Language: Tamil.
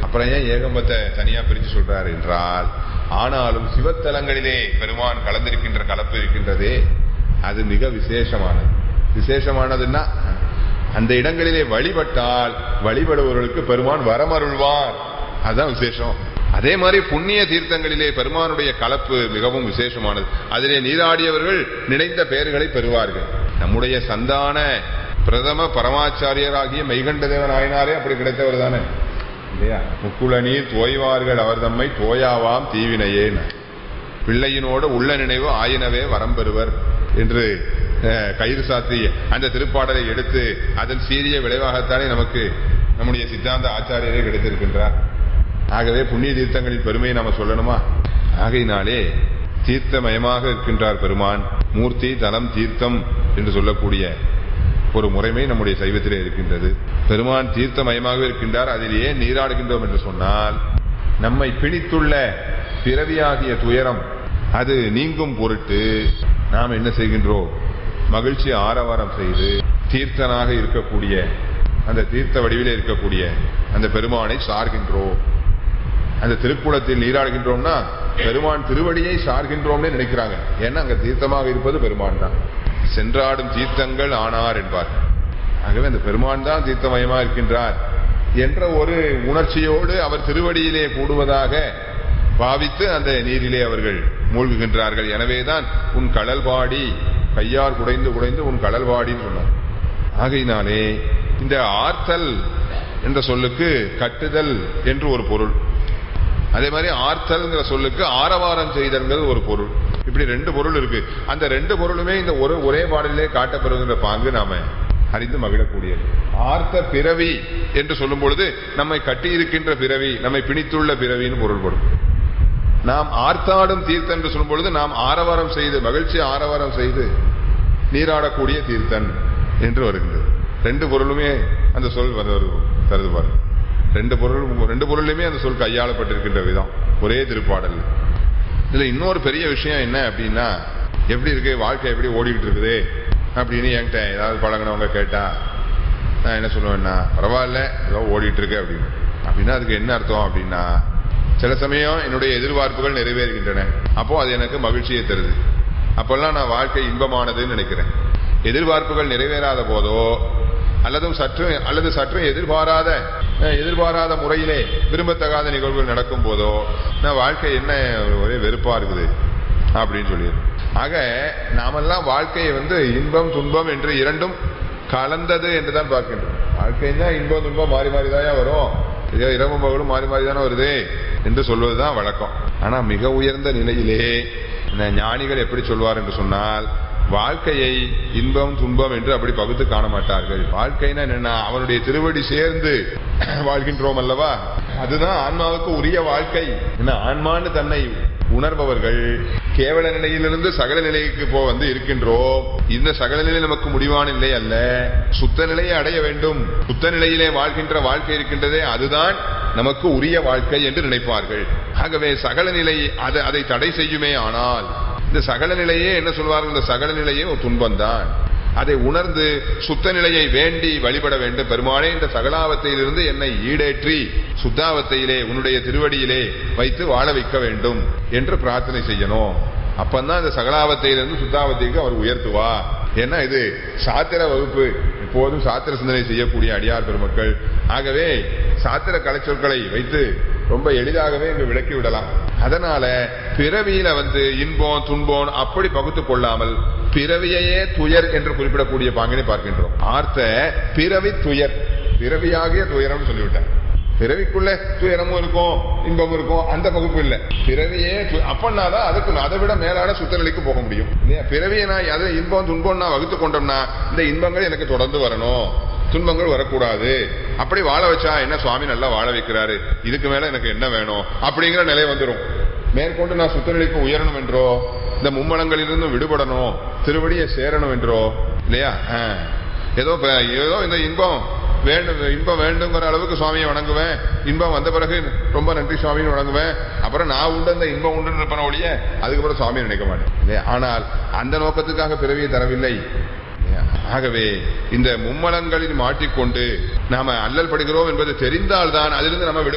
அப்புறம் ஏன் ஏகம்பத்தை தனியா பிரிச்சு சொல்றாரு என்றால் ஆனாலும் சிவத்தலங்களிலே பெருமான் கலந்திருக்கின்ற கலப்பு இருக்கின்றதே அது மிக விசேஷமானது விசேஷமானதுன்னா அந்த இடங்களிலே வழிபட்டால் வழிபடுபவர்களுக்கு பெருமான் வரமருள்வார் அதுதான் விசேஷம் அதே மாதிரி புண்ணிய தீர்த்தங்களிலே பெருமானுடைய கலப்பு மிகவும் விசேஷமானது அதிலே நீராடியவர்கள் நினைத்த பெயர்களை பெறுவார்கள் நம்முடைய சந்தான பிரதம பரமாச்சாரியராகிய மெய்கண்டதேவ நாயனாரே அப்படி கிடைத்தவர் தானே இல்லையா முக்குள நீர் தோய்வார்கள் அவர் தம்மை தோயாவாம் தீவினையேன் பிள்ளையினோடு உள்ள நினைவு ஆயினவே வரம் பெறுவர் என்று அஹ், கயிறு சாத்தி அந்த திருப்பாடலை எடுத்து அதன் சீரிய விளைவாகத்தானே நமக்கு நம்முடைய சித்தாந்த ஆச்சாரியரே கிடைத்திருக்கின்றார் ஆகவே புண்ணிய தீர்த்தங்களின் பெருமையை நாம சொல்லணுமா ஆகையினாலே தீர்த்தமயமாக இருக்கின்றார் பெருமான் மூர்த்தி தலம் தீர்த்தம் என்று சொல்லக்கூடிய ஒரு முறைமை நம்முடைய சைவத்திலே இருக்கின்றது பெருமான் தீர்த்தமயமாக இருக்கின்றார் அதில் ஏன் நீராடுகின்றோம் என்று சொன்னால் நம்மை பிணித்துள்ள பிறவியாகிய துயரம் அது நீங்கும் பொருட்டு நாம் என்ன செய்கின்றோம் மகிழ்ச்சி ஆரவாரம் செய்து தீர்த்தனாக இருக்கக்கூடிய அந்த தீர்த்த வடிவிலே இருக்கக்கூடிய அந்த பெருமானை சார்கின்றோம் அந்த திருக்குளத்தில் நீராடுகின்றோம்னா பெருமான் திருவடியை சார்கின்றோம்னு நினைக்கிறாங்க ஏன்னா அங்க தீர்த்தமாக இருப்பது பெருமான் தான் சென்றாடும் தீர்த்தங்கள் ஆனார் என்பார் ஆகவே அந்த பெருமான் தான் தீர்த்தமயமா இருக்கின்றார் என்ற ஒரு உணர்ச்சியோடு அவர் திருவடியிலே கூடுவதாக பாவித்து அந்த நீரிலே அவர்கள் மூழ்குகின்றார்கள் எனவேதான் உன் கடல்பாடி கையார் குடைந்து குடைந்து உன் கடல்பாடின்னு சொன்னார் ஆகையினாலே இந்த ஆர்த்தல் என்ற சொல்லுக்கு கட்டுதல் என்று ஒரு பொருள் அதே மாதிரி ஆர்த்தல்ங்கிற சொல்லுக்கு ஆரவாரம் செய்தல்ங்கிறது ஒரு பொருள் இப்படி ரெண்டு பொருள் இருக்கு அந்த ரெண்டு பொருளுமே இந்த ஒரு ஒரே பாடலிலே காட்டப்படுகின்ற பாங்கு நாம அறிந்து மகிழக்கூடியது ஆர்த்த பிறவி என்று சொல்லும் பொழுது நம்மை கட்டி இருக்கின்ற பிறவி நம்மை பிணித்துள்ள பிறவின்னு பொருள்படும் நாம் ஆர்த்தாடும் தீர்த்தம் என்று சொல்லும் பொழுது நாம் ஆரவாரம் செய்து மகிழ்ச்சி ஆரவாரம் செய்து நீராடக்கூடிய தீர்த்தன் என்று வருகின்றது ரெண்டு பொருளுமே அந்த சொல் வருவது தருது பாருங்க ரெண்டு பொருள் ரெண்டு பொருளுமே அந்த சொல் கையாளப்பட்டிருக்கின்ற விதம் ஒரே திருப்பாடல் இதுல இன்னொரு பெரிய விஷயம் என்ன அப்படின்னா எப்படி இருக்கு வாழ்க்கை எப்படி ஓடிக்கிட்டு இருக்குது அப்படின்னு என்கிட்ட ஏதாவது பழகினவங்க கேட்டா நான் என்ன சொல்லுவேன்னா பரவாயில்ல ஏதோ ஓடிட்டு இருக்கு அப்படின்னு அப்படின்னா அதுக்கு என்ன அர்த்தம் அப்படின்னா சில சமயம் என்னுடைய எதிர்பார்ப்புகள் நிறைவேறுகின்றன அப்போ அது எனக்கு மகிழ்ச்சியை தருது அப்பெல்லாம் நான் வாழ்க்கை இன்பமானதுன்னு நினைக்கிறேன் எதிர்பார்ப்புகள் நிறைவேறாத போதோ அல்லதும் சற்று அல்லது சற்று எதிர்பாராத அஹ், எதிர்பாராத முறையிலே விரும்பத்தகாத நிகழ்வுகள் நடக்கும் போதோ நான் வாழ்க்கை என்ன ஒரே வெறுப்பா இருக்குது அப்படின்னு சொல்லிடு ஆக நாமெல்லாம் வாழ்க்கையை வந்து இன்பம் துன்பம் என்று இரண்டும் கலந்தது என்றுதான் பார்க்கின்றோம் வாழ்க்கைன்னா இன்பம் துன்பம் மாறி மாறி தான் வரும் இதோ இரவும் பகலும் மாறி மாறி தானே வருது என்று சொல்வதுதான் வழக்கம் ஆனா மிக உயர்ந்த நிலையிலே இந்த ஞானிகள் எப்படி சொல்வார் என்று சொன்னால் வாழ்க்கையை இன்பம் துன்பம் என்று அப்படி பகுத்து காண மாட்டார்கள் வாழ்க்கைன்னா என்னன்னா அவனுடைய திருவடி சேர்ந்து வாழ்கின்றோம் அல்லவா அதுதான் ஆன்மாவுக்கு உரிய வாழ்க்கை என்ன ஆன்மான்னு தன்னை உணர்பவர்கள் கேவல நிலையிலிருந்து சகல நிலைக்கு போ வந்து இருக்கின்றோம் இந்த சகல நிலை நமக்கு முடிவான நிலை அல்ல சுத்த நிலையை அடைய வேண்டும் சுத்த நிலையிலே வாழ்கின்ற வாழ்க்கை இருக்கின்றதே அதுதான் நமக்கு உரிய வாழ்க்கை என்று நினைப்பார்கள் ஆகவே சகல நிலை அதை அதை தடை செய்யுமே ஆனால் இந்த சகல நிலையே என்ன சொல்வார்கள் இந்த சகல நிலையே ஒரு துன்பம்தான் அதை உணர்ந்து சுத்த நிலையை வேண்டி வழிபட வேண்டும் பெருமானே இந்த சகலாவத்தையிலிருந்து என்னை ஈடேற்றி சுத்தாவத்தையிலே உன்னுடைய திருவடியிலே வைத்து வாழ வைக்க வேண்டும் என்று பிரார்த்தனை செய்யணும் அப்பந்தான் இந்த சகலாவத்தையிலிருந்து சுத்தாவத்தைக்கு அவர் உயர்த்துவா ஏன்னா இது சாத்திர வகுப்பு எப்போதும் சாத்திர சிந்தனை செய்யக்கூடிய அடியார் பெருமக்கள் ஆகவே சாத்திர கலைச்சொற்களை வைத்து ரொம்ப எளிதாகவே இங்கு விளக்கி விடலாம் அதனால பிறவியில வந்து இன்பம் துன்பம் அப்படி பகுத்து கொள்ளாமல் பிறவியையே துயர் என்று குறிப்பிடக்கூடிய பாங்கினை பார்க்கின்றோம் ஆர்த்த பிறவி துயர் பிறவியாகிய துயரம் சொல்லிவிட்டார் பிறவிக்குள்ள துயரமும் இருக்கும் இன்பமும் இருக்கும் அந்த பகுப்பு இல்ல பிறவியே து- அப்பன்னாதான் அதுக்கு அதை விட மேலான சுத்த நிலைக்கு போக முடியும் இல்லையா பிறவியை நான் அதை இன்பம் துன்பம் நான் வகுத்து கொண்டோம்னா இந்த இன்பங்கள் எனக்கு தொடர்ந்து வரணும் துன்பங்கள் வரக்கூடாது அப்படி வாழ வச்சா என்ன சுவாமி நல்லா வாழ வைக்கிறாரு இதுக்கு மேல எனக்கு என்ன வேணும் அப்படிங்கிற நிலை வந்துடும் மேற்கொண்டு நான் சுத்தநிலைக்கு உயரணும் என்றோ இந்த மும்மலங்களிலிருந்து விடுபடணும் திருவடியை சேரணும் என்றோ இல்லையா ஆ. ஏதோ ப- ஏதோ இந்த இன்பம் வேண்டும் இன்பம் வேண்டுங்கிற அளவுக்கு சுவாமியை வணங்குவேன் இன்பம் வந்த பிறகு ரொம்ப நன்றி சுவாமின்னு வணங்குவேன் அப்புறம் நான் உண்டு அந்த இன்பம் உண்டு இருப்பன ஒழிய அதுக்கப்புறம் சுவாமியை நினைக்க மாட்டேன் இல்லையா? ஆனால் அந்த நோக்கத்துக்காக பிறவியை தரவில்லை ஆகவே இந்த மும்மலங்களில் மாட்டிக்கொண்டு நாம அல்லல் படுகிறோம் என்பது தெரிந்தால்தான் அதிலிருந்து நம்ம விடு